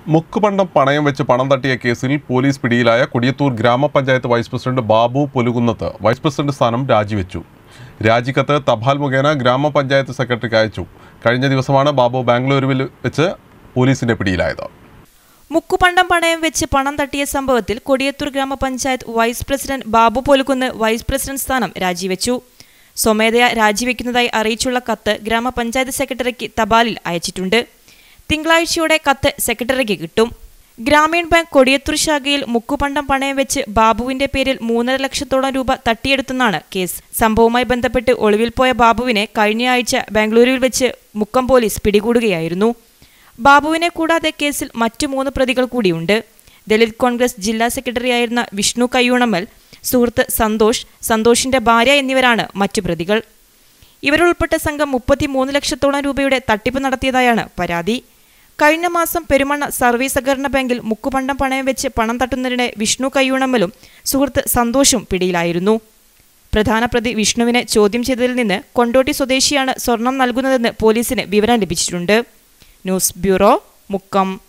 മുക്കുപണ്ടം പണയം വെച്ച് പണം തട്ടിയ കേസിൽ പോലീസ് പിടിയിലായ Kodiyathur grama panchayat vice president Babu Pulukunnath vice president സ്ഥാനം രാജിവെച്ചു രാജിക്കത്ത് തപാൽ മുഖേന ഗ്രാമപഞ്ചായത്ത് സെക്രട്ടറിക്ക് അയച്ചു കഴിഞ്ഞ ദിവസമാണ് ബാബു ബാംഗ്ലൂരുവിൽ വെച്ച് പോലീസിന്റെ പിടിയിലായത് മുക്കുപണ്ടം പണയം വെച്ച് പണം തട്ടിയ സംഭവത്തിൽ Kodiyathur grama panchayat vice president Babu Polukkunnu vice president സ്ഥാനം രാജിവെച്ചു സ്വമേധയാ രാജിവെക്കുന്നതായി അറിയിച്ചുള്ള കത്ത് ഗ്രാമപഞ്ചായത്ത് സെക്രട്ടറിക്ക് തപാലിൽ അയച്ചിട്ടുണ്ട് തിങ്കളാഴ്ചയോടെ കത്ത് സെക്രട്ടറിക്ക് കിട്ടും ഗ്രാമീൺ ബാങ്ക് കൊടിയത്തൂർ ശാഖയിൽ മുക്കുപണ്ടം പണയം വെച്ച് ബാബുവിന്റെ പേരിൽ മൂന്നര ലക്ഷത്തോളം രൂപ തട്ടിയെടുത്തെന്നാണ് കേസ് സംഭവവുമായി ബന്ധപ്പെട്ട് ഒളിവിൽ പോയ ബാബുവിനെ കഴിഞ്ഞയാഴ്ച ബാംഗ്ലൂരുവിൽ വെച്ച് മുക്കം പോലീസ് പിടികൂടുകയായിരുന്നു ബാബുവിനെ കൂടാതെ കേസിൽ മറ്റു മൂന്ന് പ്രതികൾ കൂടിയുണ്ട് ദളിത് കോൺഗ്രസ് ജില്ലാ സെക്രട്ടറിയായിരുന്ന വിഷ്ണു കയ്യൂണമ്മൽ സുഹൃത്ത് സന്തോഷ് സന്തോഷിന്റെ ഭാര്യ എന്നിവരാണ് മറ്റു പ്രതികൾ ഇവരുൾപ്പെട്ട സംഘം മുപ്പത്തിമൂന്ന് ലക്ഷത്തോളം രൂപയുടെ തട്ടിപ്പ് നടത്തിയതായാണ് പരാതി കഴിഞ്ഞ മാസം പെരുമണ്ണ സർവീസ് സഹകരണ ബാങ്കിൽ മുക്കുപണ്ടം പണയം വെച്ച് പണം തട്ടുന്നതിനിടെ വിഷ്ണു കയ്യൂണമ്മലും സുഹൃത്ത് സന്തോഷും പിടിയിലായിരുന്നു പ്രധാന പ്രതി വിഷ്ണുവിനെ ചോദ്യം ചെയ്തതിൽ നിന്ന് കൊണ്ടോട്ടി സ്വദേശിയാണ് സ്വർണം നൽകുന്നതെന്ന് പോലീസിന് വിവരം ലഭിച്ചിട്ടുണ്ട് ന്യൂസ് ബ്യൂറോ മുക്കം